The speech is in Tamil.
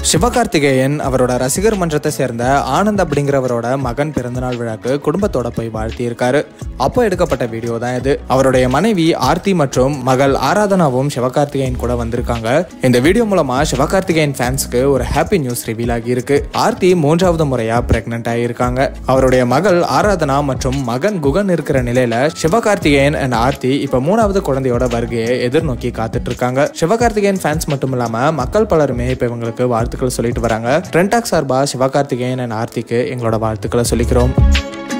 சிவகார்த்திகேயன் அவரோட ரசிகர் மன்றத்தை சேர்ந்த ஆனந்த் அப்படிங்கிறவரோட மகன் பிறந்தநாள் விழாக்கு குடும்பத்தோட போய் வாழ்த்தியிருக்காரு அப்போ எடுக்கப்பட்ட வீடியோ தான் இது அவருடைய மனைவி ஆர்த்தி மற்றும் மகள் ஆராதனாவும் சிவகார்த்திகேயன் கூட வந்திருக்காங்க இந்த வீடியோ மூலமா சிவகார்த்திகேயன் ஃபேன்ஸ்க்கு ஒரு ஹாப்பி நியூஸ் ரிவீல் ஆகி இருக்கு ஆர்த்தி மூன்றாவது முறையா பிரெக்னென்ட் ஆகியிருக்காங்க அவருடைய மகள் ஆராதனா மற்றும் மகன் குகன் இருக்கிற நிலையில சிவகார்த்திகேயன் அண்ட் ஆர்த்தி இப்ப மூணாவது குழந்தையோட வருகையை எதிர்நோக்கி காத்துட்டு இருக்காங்க சிவகார்த்திகேயன் ஃபேன்ஸ் மட்டும் இல்லாம மக்கள் பலருமே இப்ப இவங்களுக்கு வாழ்த்துக்கள் சொல்லிட்டு வராங்க ட்ரெண்டாக் சார்பா சிவகார்த்திகேயன் அண்ட் ஆர்த்திக்கு எங்களோட வாழ்த்துக்களை சொல்லிக்கிறோம்